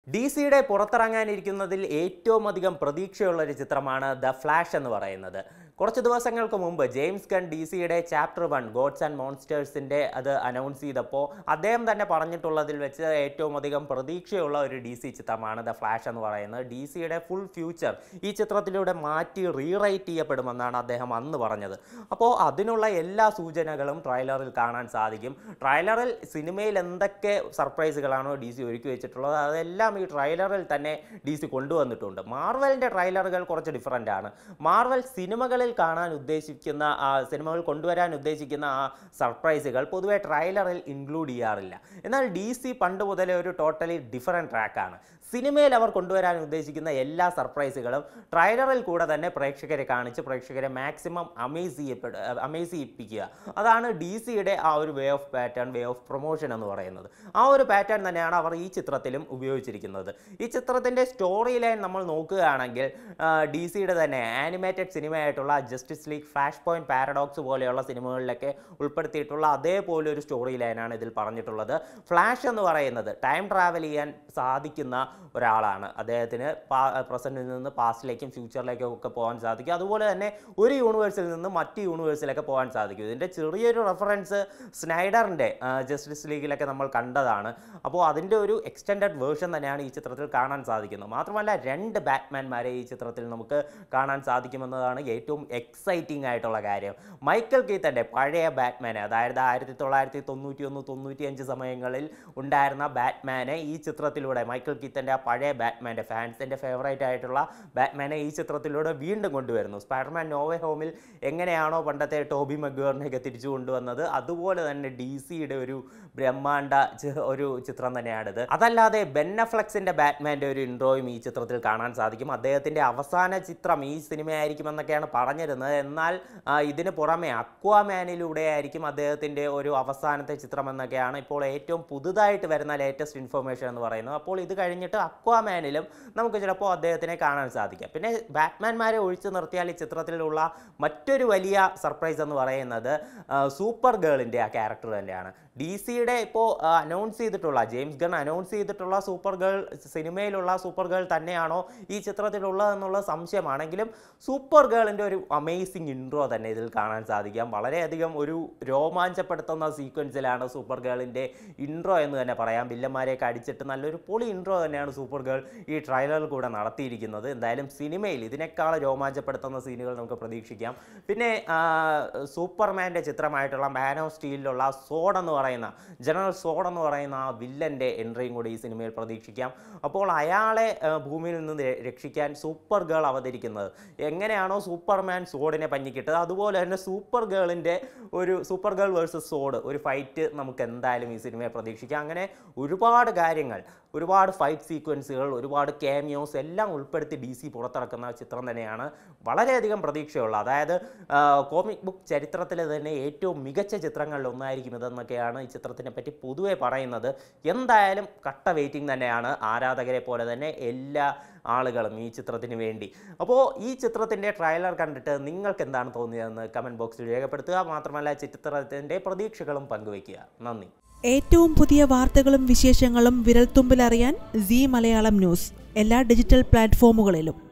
D സിയുടെ പുറത്തിറങ്ങാനിരിക്കുന്നതിൽ ഏറ്റവും അധികം പ്രതീക്ഷയുള്ള ഒരു ചിത്രമാണ് ദ ഫ്ലാഷ് എന്ന് പറയുന്നത് കുറച്ച് ദിവസങ്ങൾക്ക് മുമ്പ് ജെയിംസ് ഗൺ ഡി സിയുടെ ചാപ്റ്റർ വൺ ഗോഡ്സ് ആൻഡ് മോൺസ്റ്റേഴ്സിൻ്റെ അത് അനൗൺസ് ചെയ്തപ്പോൾ അദ്ദേഹം തന്നെ പറഞ്ഞിട്ടുള്ളതിൽ വെച്ച് ഏറ്റവും അധികം പ്രതീക്ഷയുള്ള ഒരു ഡി സി ചിത്രമാണ് ദ ഫ്ലാഷ് എന്ന് പറയുന്നത് ഡി സിയുടെ ഫുൾ ഫ്യൂച്ചർ ഈ ചിത്രത്തിലൂടെ മാറ്റി റീറൈറ്റ് ചെയ്യപ്പെടുമെന്നാണ് അദ്ദേഹം അന്ന് പറഞ്ഞത് അപ്പോൾ അതിനുള്ള എല്ലാ സൂചനകളും ട്രailer-ൽ കാണാൻ സാധിക്കും ട്രailer-ൽ സിനിമയിൽ എന്തൊക്കെ സർപ്രൈസുകളാണോ ഡി സി ഒരുക്കി വെച്ചിട്ടുള്ളത് അതെല്ലാം ഈ ട്രailer-ൽ തന്നെ ഡി സി കൊണ്ടുവന്നിട്ടുണ്ട് മാർവലിൻ്റെ ട്രailer-കൾ കുറച്ച് ഡിഫറൻ്റ് ആണ് മാർവൽ സിനിമകളിൽ കാണാൻ ഉദ്ദേശിക്കുന്ന ആ സിനിമകൾ കൊണ്ടുവരാൻ ഉദ്ദേശിക്കുന്ന ആ സർപ്രൈസുകൾ പൊതുവെ ട്രailer-ൽ ഇൻക്ലൂഡ് ചെയ്യാറില്ല എന്നാൽ ഡി സി പണ്ട് മുതലേ ഒരു ടോട്ടലി ഡിഫറെൻറ്റ് ട്രാക്കാണ് സിനിമയിൽ അവർ കൊണ്ടുവരാൻ ഉദ്ദേശിക്കുന്ന എല്ലാ സർപ്രൈസുകളും ട്രailer-ൽ കൂടെ തന്നെ പ്രേക്ഷകരെ കാണിച്ച് പ്രേക്ഷകരെ മാക്സിമം അമേസ് ചെയ്യപ്പെടുക അമേസ് ചെയ്യിപ്പിക്കുക അതാണ് ഡി സിയുടെ ആ ഒരു way of pattern way of promotion എന്ന് പറയുന്നത് ആ ഒരു പാറ്റേൺ തന്നെയാണ് അവർ ഈ ചിത്രത്തിലും ഉപയോഗിച്ചിരിക്കുന്നത് ഈ ചിത്രത്തിൻ്റെ സ്റ്റോറി ലൈൻ നമ്മൾ നോക്കുകയാണെങ്കിൽ ഡി സിയുടെ തന്നെ ആനിമേറ്റഡ് സിനിമയായിട്ടുള്ള justice league flash point paradox പോലെയുള്ള സിനിമകളിലൊക്കെ ഉൾപ്പെടുത്തിയിട്ടുള്ള അതേപോലെ ഒരു സ്റ്റോറി ലൈനാണ് ഇതിൽ പറഞ്ഞിട്ടുള്ളത് ഫ്ലാഷ് എന്ന് പറയുന്നത് ടൈം ട്രാവൽ ചെയ്യാൻ സാധിക്കുന്ന ഒരാളാണ് അദ്ദേഹത്തിന് പ്രസൻറ്റിൽ നിന്ന് പാസ്റ്റിലേക്കും ഫ്യൂച്ചറിലേക്കും ഒക്കെ പോകാൻ സാധിക്കും അതുപോലെ തന്നെ ഒരു യൂണിവേഴ്സിൽ നിന്ന് മറ്റ് യൂണിവേഴ്സിലൊക്കെ പോകാൻ സാധിക്കും ഇതിൻ്റെ ചെറിയൊരു റെഫറൻസ് സ്നൈഡറിൻ്റെ ജസ്റ്റിസ് ലീഗിലൊക്കെ നമ്മൾ കണ്ടതാണ് അപ്പോൾ അതിൻ്റെ ഒരു എക്സ്റ്റെൻഡഡ് വേർഷൻ തന്നെയാണ് ഈ ചിത്രത്തിൽ കാണാൻ സാധിക്കുന്നത് മാത്രമല്ല രണ്ട് ബാറ്റ്മാൻമാരെ ഈ ചിത്രത്തിൽ നമുക്ക് കാണാൻ സാധിക്കുമെന്നതാണ് ഏറ്റവും എക്സൈറ്റിംഗ് ആയിട്ടുള്ള കാര്യം മൈക്കൽ കീത്തൻ്റെ പഴയ ബാറ്റ്മാനെ അതായത് ആയിരത്തി തൊള്ളായിരത്തി തൊണ്ണൂറ്റി ഒന്ന് തൊണ്ണൂറ്റി അഞ്ച് സമയങ്ങളിൽ ഉണ്ടായിരുന്ന ബാറ്റ്മാനെ ഈ ചിത്രത്തിലൂടെ മൈക്കൽ കീത്തൻ്റെ ആ പഴയ ബാറ്റ്മാൻ്റെ ഫാൻസിൻ്റെ ഫേവറേറ്റ് ആയിട്ടുള്ള ബാറ്റ്മാനെ ഈ ചിത്രത്തിലൂടെ വീണ്ടും കൊണ്ടുവരുന്നു സ്പൈഡർമാൻ നോവേ ഹോമിൽ എങ്ങനെയാണോ പണ്ടത്തെ ടോബി മഗ്വേറിനെയൊക്കെ തിരിച്ചു കൊണ്ടുവന്നത് അതുപോലെ തന്നെ ഡി സിയുടെ ഒരു ബ്രഹ്മാണ്ഡ ചി- ഒരു ചിത്രം തന്നെയാണിത് അതല്ലാതെ ബെന്നഫ്ലക്സിൻ്റെ ബാറ്റ്മാൻ്റെ ഒരു ഇൻട്രോയും ഈ ചിത്രത്തിൽ കാണാൻ സാധിക്കും അദ്ദേഹത്തിൻ്റെ അവസാന ചിത്രം ഈ സിനിമയായിരിക്കുമെന്നൊക്കെയാണ് പറഞ്ഞിരുന്നത് എന്നാൽ ആ, ഇതിന് പുറമെ അക്വാമാനിലൂടെ ആയിരിക്കും അദ്ദേഹത്തിൻ്റെ ഒരു അവസാനത്തെ ചിത്രം എന്നൊക്കെയാണ് ഇപ്പോൾ ഏറ്റവും പുതുതായിട്ട് വരുന്ന ലേറ്റസ്റ്റ് ഇൻഫർമേഷൻ എന്ന് പറയുന്നത് അപ്പോൾ ഇത് കഴിഞ്ഞിട്ട് അക്വാമാനിലും നമുക്ക് ചിലപ്പോൾ അദ്ദേഹത്തിനെ കാണാൻ സാധിക്കാം പിന്നെ ബാറ്റ്മാൻമാരെ ഒഴിച്ചു നിർത്തിയാൽ ഈ ചിത്രത്തിലുള്ള മറ്റൊരു വലിയ സർപ്രൈസ് എന്ന് പറയുന്നത് ആ, സൂപ്പർ ഗേളിൻ്റെ ആ ക്യാരക്ടർ തന്നെയാണ് ഡി സിയുടെ ഇപ്പോൾ അനൗൺസ് ചെയ്തിട്ടുള്ള ജെയിംസ് ഗൺ അനൗൺസ് ചെയ്തിട്ടുള്ള സൂപ്പർ ഗേൾ സിനിമയിലുള്ള സൂപ്പർ ഗേൾ തന്നെയാണോ ഈ ചിത്രത്തിലുള്ളതെന്നുള്ള സംശയമാണെങ്കിലും സൂപ്പർ ഗേളിൻ്റെ ഒരു അമേസിങ് ഇൻട്രോ തന്നെ ഇതിൽ കാണാൻ സാധിക്കാം വളരെയധികം ഒരു രോമാഞ്ചപ്പെടുത്തുന്ന സീക്വൻസിലാണ് സൂപ്പർ ഗേളിൻ്റെ ഇൻട്രോ എന്ന് തന്നെ പറയാം വില്ലന്മാരെയൊക്കെ അടിച്ചിട്ട് നല്ലൊരു പൊളി ഇൻട്രോ തന്നെയാണ് സൂപ്പർ ഗേൾ ഈ ട്രailer-ൽ കൂടെ നടത്തിയിരിക്കുന്നത് എന്തായാലും സിനിമയിൽ ഇതിനേക്കാൾ രോമാഞ്ചപ്പെടുത്തുന്ന സീനുകൾ നമുക്ക് പ്രതീക്ഷിക്കാം പിന്നെ ആ, സൂപ്പർമാൻ്റെ ചിത്രമായിട്ടുള്ള മാൻ ഓഫ് സ്റ്റീലിലുള്ള സോഡ് എന്ന് പറയുന്ന ജനറൽ സോഡ് എന്ന് പറയുന്ന ആ വില്ലൻ്റെ എൻട്രിയും കൂടി ഈ സിനിമയിൽ പ്രതീക്ഷിക്കാം അപ്പോൾ അയാളെ ആ, ഭൂമിയിൽ നിന്ന് ര- രക്ഷിക്കാൻ സൂപ്പർ ഗേൾ അവതരിക്കുന്നത് എങ്ങനെയാണോ സൂപ്പർമാൻ സോഡിനെ പഞ്ഞിക്കിട്ടത് അതുപോലെ തന്നെ സൂപ്പർ ഗേളിൻ്റെ ഒരു സൂപ്പർ ഗേൾ വേഴ്സസ് സോഡ് ഒരു ഫൈറ്റ് നമുക്ക് എന്തായാലും ഈ സിനിമയെ പ്രതീക്ഷിക്കാം അങ്ങനെ ഒരുപാട് കാര്യങ്ങൾ ഒരുപാട് ഫൈറ്റ് സീക്വൻസുകൾ ഒരുപാട് ക്യാമിയോസ് എല്ലാം ഉൾപ്പെടുത്തി ഡി സി പുറത്തിറക്കുന്ന ചിത്രം തന്നെയാണ് വളരെയധികം പ്രതീക്ഷയുള്ള അതായത് കോമിക് ബുക്ക് ചരിത്രത്തിലെ തന്നെ ഏറ്റവും മികച്ച ചിത്രങ്ങളിൽ ഒന്നായിരിക്കും ഇതെന്നൊക്കെയാണ് ഈ ചിത്രത്തിനെ പറ്റി പൊതുവെ പറയുന്നത് എന്തായാലും കട്ട വെയിറ്റിംഗ് തന്നെയാണ് ആരാധകരെ പോലെ തന്നെ എല്ലാ ആളുകളും ഈ ചിത്രത്തിന് വേണ്ടി അപ്പോൾ ഈ ചിത്രത്തിൻ്റെ ട്രailer കണ്ടിട്ട് നിങ്ങൾക്ക് എന്താണ് തോന്നിയതെന്ന് കമൻറ്റ് ബോക്സിൽ രേഖപ്പെടുത്തുക മാത്രമല്ല ചിത്രത്തിൻ്റെ പ്രതീക്ഷകളും പങ്കുവയ്ക്കുക നന്ദി ഏറ്റവും പുതിയ വാർത്തകളും വിശേഷങ്ങളും വിരൽത്തുമ്പിലറിയാൻ സി മലയാളം ന്യൂസ് എല്ലാ ഡിജിറ്റൽ പ്ലാറ്റ്ഫോമുകളിലും